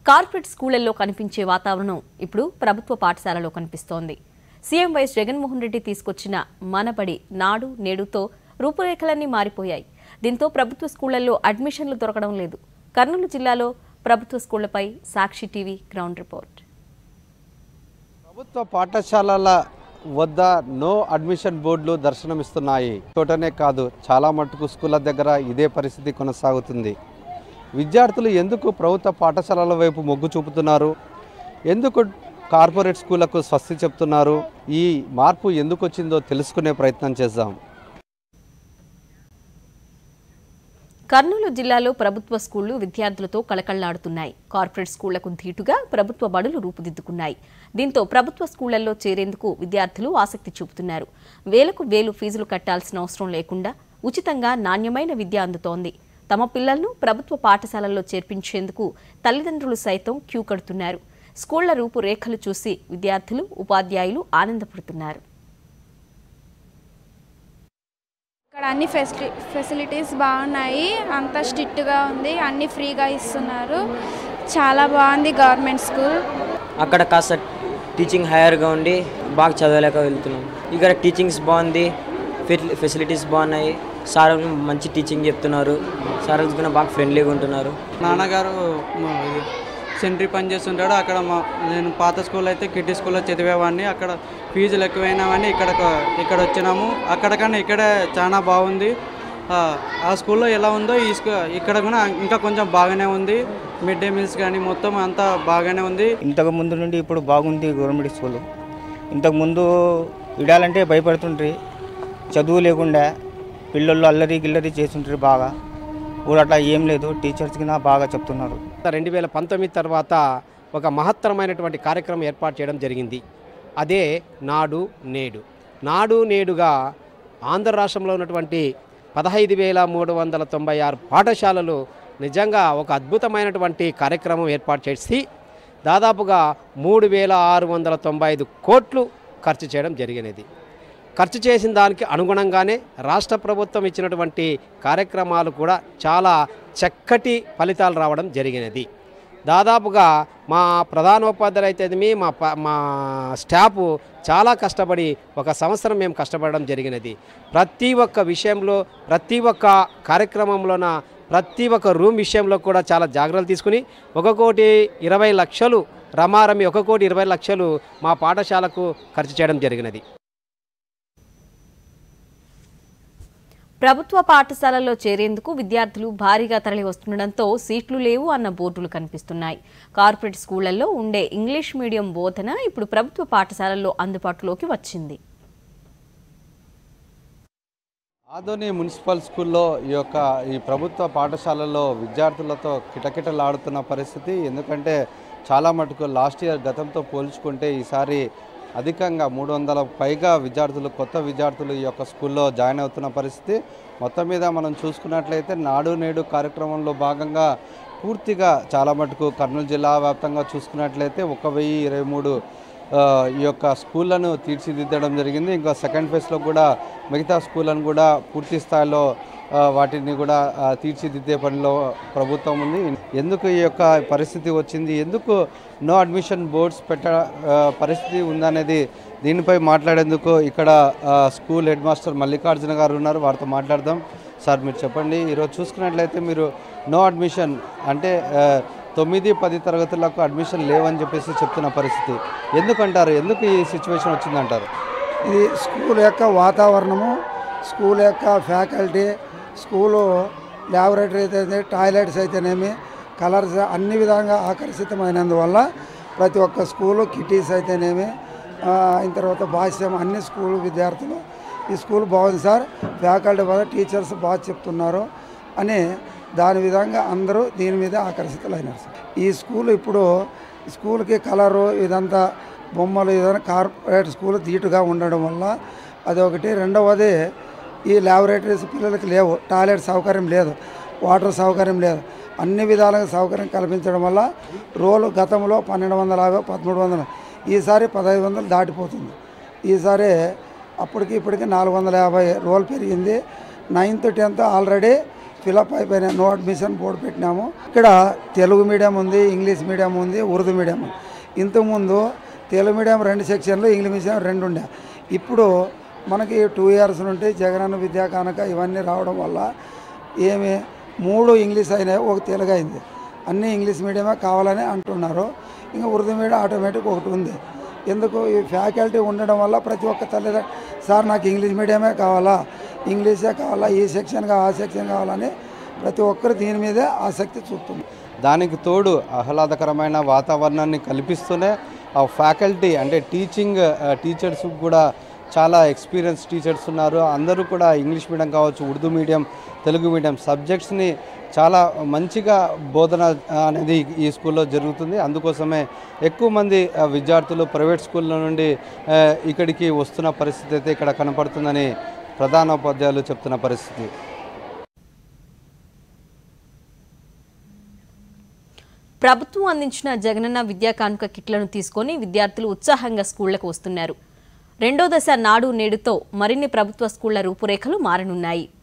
Corporate స్కూళ్లలో కనిపించే వాతావరణం ఇప్పుడు ప్రభుత్వ పాఠశాలలో కనిపిస్తోంది సీఎం వైఎస్ జగన్మోహన్ రెడ్డి తీసుకొచ్చిన మనబడి నాడు నేడుతో రూపురేఖలన్నీ మారిపోయాయి దీంతో ప్రభుత్వ స్కూళ్లలో అడ్మిషన్లు దొరకడం లేదు కర్నూలు జిల్లాలో ప్రభుత్వ స్కూళ్లపై సాక్షి టీవీ గ్రౌండ్ రిపోర్ట్ ప్రభుత్వ పాఠశాలల వద్ద నో అడ్మిషన్ బోర్డులు దర్శనమిస్తున్నాయి చోటనే కాదు చాలా మటుకు స్కూళ్ళ దగ్గర ఇదే పరిస్థితి కొనసాగుతుంది విద్యార్థులు ఎందుకు ప్రభుత్వ పాఠశాలల వైపు మొగ్గు చూపుతున్నారు ఎందుకు కార్పొరేట్ స్కూళ్లకు స్వస్తి చెప్తున్నారు ఈ మార్పు ఎందుకు వచ్చిందో తెలుసుకునే ప్రయత్నం చేద్దాం కర్నూలు జిల్లాలో ప్రభుత్వ స్కూళ్లు విద్యార్థులతో కళకళ్లాడుతున్నాయి కార్పొరేట్ స్కూళ్లకు ధీటుగా ప్రభుత్వ బడులు రూపుదిద్దుకున్నాయి దీంతో ప్రభుత్వ స్కూళ్లలో చేరేందుకు విద్యార్థులు ఆసక్తి చూపుతున్నారు వేలకు వేలు ఫీజులు కట్టాల్సిన అవసరం లేకుండా ఉచితంగా నాణ్యమైన విద్య అందుతోంది తమ పిల్లలను ప్రభుత్వ పాఠశాలల్లో చేర్పించేందుకు తల్లిదండ్రులు సైతం క్యూ కడుతున్నారు స్కూళ్ల రూపురేఖలు చూసి విద్యార్థులు ఉపాధ్యాయులు ఆనందపడుతున్నారు ఇక్కడ అన్ని ఫెసిలి ఫెసిలిటీస్ బాగున్నాయి అంతా స్ట్రిక్ట్గా ఉంది అన్ని ఫ్రీగా ఇస్తున్నారు చాలా బాగుంది గవర్నమెంట్ స్కూల్ అక్కడ కాస్త టీచింగ్ హైయర్గా ఉండి బాగా చదవలేక వెళ్తున్నాం ఇక్కడ టీచింగ్స్ బాగుంది ఫెసిలి- ఫెసిలిటీస్ బాగున్నాయి సార్ మంచి టీచింగ్ చెప్తున్నారు సార్ కూడా బాగా ఫ్రెండ్లీగా ఉంటున్నారు నాన్నగారు మా ఇది సెంట్రీ పని చేస్తుంటాడు అక్కడ మా నేను పాత స్కూల్ అయితే కిడ్డీ స్కూల్లో చదివేవాడిని అక్కడ ఫీజులు ఎక్కువైనావని ఇక్కడ ఇక్కడ వచ్చినాము అక్కడ కన్నా ఇక్కడే చాలా బాగుంది ఆ, ఆ స్కూల్లో ఎలా ఉందో ఈ స్కూ ఇక్కడ కూడా ఇంకా కొంచెం బాగానే ఉంది మిడ్ డే మీల్స్ కానీ మొత్తం అంతా బాగానే ఉంది ఇంతకు ముందు నుండి ఇప్పుడు బాగుంది గవర్నమెంట్ స్కూల్ ఇంతకు ముందు ఇడాలంటే భయపడుతుండ్రి చదువు లేకుండా పిల్లలు అల్లరి గిల్లరి చేస్తుంటారు బాగా ఇప్పుడు అట్లా ఏం లేదు టీచర్స్కి నా బాగా చెప్తున్నారు రెండు వేల పంతొమ్మిది తర్వాత ఒక మహత్తరమైనటువంటి కార్యక్రమం ఏర్పాటు చేయడం జరిగింది అదే నాడు నేడు నాడు నేడుగా ఆంధ్ర రాష్ట్రంలో ఉన్నటువంటి పదహైదు వేల మూడు వందల తొంభై ఆరు పాఠశాలలు నిజంగా ఒక అద్భుతమైనటువంటి కార్యక్రమం ఏర్పాటు చేసి దాదాపుగా మూడు వేల ఆరు వందల తొంభై ఐదు కోట్లు ఖర్చు చేయడం జరిగినది ఖర్చు చేసిన దానికి అనుగుణంగానే రాష్ట్ర ప్రభుత్వం ఇచ్చినటువంటి కార్యక్రమాలు కూడా చాలా చక్కటి ఫలితాలు రావడం జరిగినది దాదాపుగా మా ప్రధానోపాధ్యాయులు అయితేనేమి మా ప- మా స్టాఫ్ చాలా కష్టపడి ఒక సంవత్సరం మేము కష్టపడడం జరిగినది ప్రతి ఒక్క విషయంలో ప్రతి ఒక్క కార్యక్రమంలోన ప్రతి ఒక్క రూమ్ విషయంలో కూడా చాలా జాగ్రత్తలు తీసుకుని ఒక కోటి ఇరవై లక్షలు రమారమి ఒక కోటి ఇరవై లక్షలు మా పాఠశాలకు ఖర్చు చేయడం జరిగినది ప్రభుత్వ పాఠశాలల్లో చేరేందుకు విద్యార్థులు భారీగా తరలి వస్తుండటంతో సీట్లు లేవు అన్న బోర్డులు కనిపిస్తున్నాయి కార్పొరేట్ స్కూళ్లలో ఉండే ఇంగ్లీష్ మీడియం బోధన ఇప్పుడు ప్రభుత్వ పాఠశాలల్లో అందుబాటులోకి వచ్చింది ఆదోని మున్సిపల్ స్కూల్లో ఈ యొక్క ఈ ప్రభుత్వ పాఠశాలల్లో విద్యార్థులతో కిటకిటలాడుతున్న పరిస్థితి ఎందుకంటే చాలా మటుకు లాస్ట్ ఇయర్ గతంతో పోల్చుకుంటే ఈసారి అధికంగా మూడు వందల పైగా విద్యార్థులు కొత్త విద్యార్థులు ఈ యొక్క స్కూల్లో జాయిన్ అవుతున్న పరిస్థితి మొత్తం మీద మనం చూసుకున్నట్లయితే నాడు నేడు కార్యక్రమంలో భాగంగా పూర్తిగా చాలా మటుకు కర్నూలు జిల్లా వ్యాప్తంగా చూసుకున్నట్లయితే ఒక వెయ్యి ఇరవై మూడు ఆ, ఈ యొక్క స్కూళ్ళను తీర్చిదిద్దడం జరిగింది ఇంకా సెకండ్ ఫేజ్లో కూడా మిగతా స్కూళ్ళను కూడా పూర్తి స్థాయిలో ఆ, వాటిని కూడా ఆ, తీర్చిదిద్దే పనిలో ప్రభుత్వం ఉంది ఎందుకు ఈ యొక్క పరిస్థితి వచ్చింది ఎందుకు నో అడ్మిషన్ బోర్డ్స్ పెట్ట ఆ, పరిస్థితి ఉందనేది దీనిపై మాట్లాడేందుకు ఇక్కడ ఆ, స్కూల్ హెడ్ మాస్టర్ మల్లికార్జున గారు ఉన్నారు వారితో మాట్లాడదాం సార్ మీరు చెప్పండి ఈరోజు చూసుకున్నట్లయితే మీరు నో అడ్మిషన్ అంటే ఆ, తొమ్మిది పది తరగతులకు అడ్మిషన్ లేవని చెప్పేసి చెప్తున్న పరిస్థితి ఎందుకంటారు ఎందుకు ఈ సిచ్యువేషన్ వచ్చిందంటారు ఇది స్కూల్ యొక్క వాతావరణము స్కూల్ యొక్క ఫ్యాకల్టీ స్కూలు ల్యాబొరేటరీ అయితే టాయిలెట్స్ అయితేనేమి కలర్స్ అన్ని విధంగా ఆకర్షితమైనందువల్ల ప్రతి ఒక్క స్కూలు కిటీస్ అయితేనేమి ఆ, అయిన తర్వాత భాష్యం అన్ని స్కూల్ విద్యార్థులు ఈ స్కూల్ బాగుంది సార్ ఫ్యాకల్టీ బాగా టీచర్స్ బాగా చెప్తున్నారు అని దాని విధంగా అందరూ దీని మీద ఆకర్షితులైనారు సార్ ఈ స్కూల్ ఇప్పుడు స్కూల్కి కలరు ఇదంతా బొమ్మలు ఏదైనా కార్పొరేట్ స్కూల్ ధీటుగా ఉండడం వల్ల అదొకటి రెండవది ఈ ల్యాబొరేటరీస్ పిల్లలకి లేవు టాయిలెట్ సౌకర్యం లేదు వాటర్ సౌకర్యం లేదు అన్ని విధాలుగా సౌకర్యం కల్పించడం వల్ల రోలు గతంలో పన్నెండు వందల యాభై పదమూడు వందలు ఈసారి పదహైదు వందలు దాటిపోతుంది ఈసారి అప్పటికి ఇప్పటికి నాలుగు వందల యాభై రోల్ పెరిగింది నైన్త్ టెన్త్ ఆల్రెడీ ఫిలప్ అయిపోయినాయి నో అడ్మిషన్ బోర్డు పెట్టినాము ఇక్కడ తెలుగు మీడియం ఉంది ఇంగ్లీష్ మీడియం ఉంది ఉర్దూ మీడియం ఉంది. ఇంతకుముందు తెలుగు మీడియం రెండు సెక్షన్లు ఇంగ్లీష్ మీడియం రెండు ఉండే ఇప్పుడు మనకి టూ ఇయర్స్ నుండి జగనన్న విద్యా కానుక ఇవన్నీ రావడం వల్ల ఏమి మూడు ఇంగ్లీష్ అయినాయి ఒక తెలుగు అయింది అన్నీ ఇంగ్లీష్ మీడియమే కావాలని అంటున్నారు ఇంకా ఉర్దూ మీడియం ఆటోమేటిక్ ఒకటి ఉంది ఎందుకు ఈ ఫ్యాకల్టీ ఉండడం వల్ల ప్రతి ఒక్క తల్లిదండ్రులు సార్ నాకు ఇంగ్లీష్ మీడియమే కావాలా ఇంగ్లీషే కావాలా ఈ సెక్షన్ కావాలా ఆ సెక్షన్ కావాలని ప్రతి ఒక్కరు దీని మీదే ఆసక్తి చూపుతుంది దానికి తోడు ఆహ్లాదకరమైన వాతావరణాన్ని కల్పిస్తూనే ఆ ఫ్యాకల్టీ అంటే టీచింగ్ టీచర్స్ కూడా చాలా ఎక్స్పీరియన్స్ టీచర్స్ ఉన్నారు అందరూ కూడా ఇంగ్లీష్ మీడియం కావచ్చు ఉర్దూ మీడియం తెలుగు మీడియం సబ్జెక్ట్స్ని చాలా మంచిగా బోధన ఆ, అనేది ఈ స్కూల్లో జరుగుతుంది అందుకోసమే ఎక్కువ మంది ఆ, విద్యార్థులు ప్రైవేట్ స్కూళ్ళ నుండి ఆ, ఇక్కడికి వస్తున్న పరిస్థితి అయితే ఇక్కడ కనపడుతుందని ప్రధానోపాధ్యాయులు చెప్తున్న పరిస్థితి ప్రభుత్వం అందించిన జగనన్న విద్యా కానుక కిట్లను తీసుకొని విద్యార్థులు ఉత్సాహంగా స్కూళ్లకు వస్తున్నారు రెండో దశ నాడు నేడుతో మరిన్ని ప్రభుత్వ స్కూళ్ల రూపురేఖలు మారనున్నాయి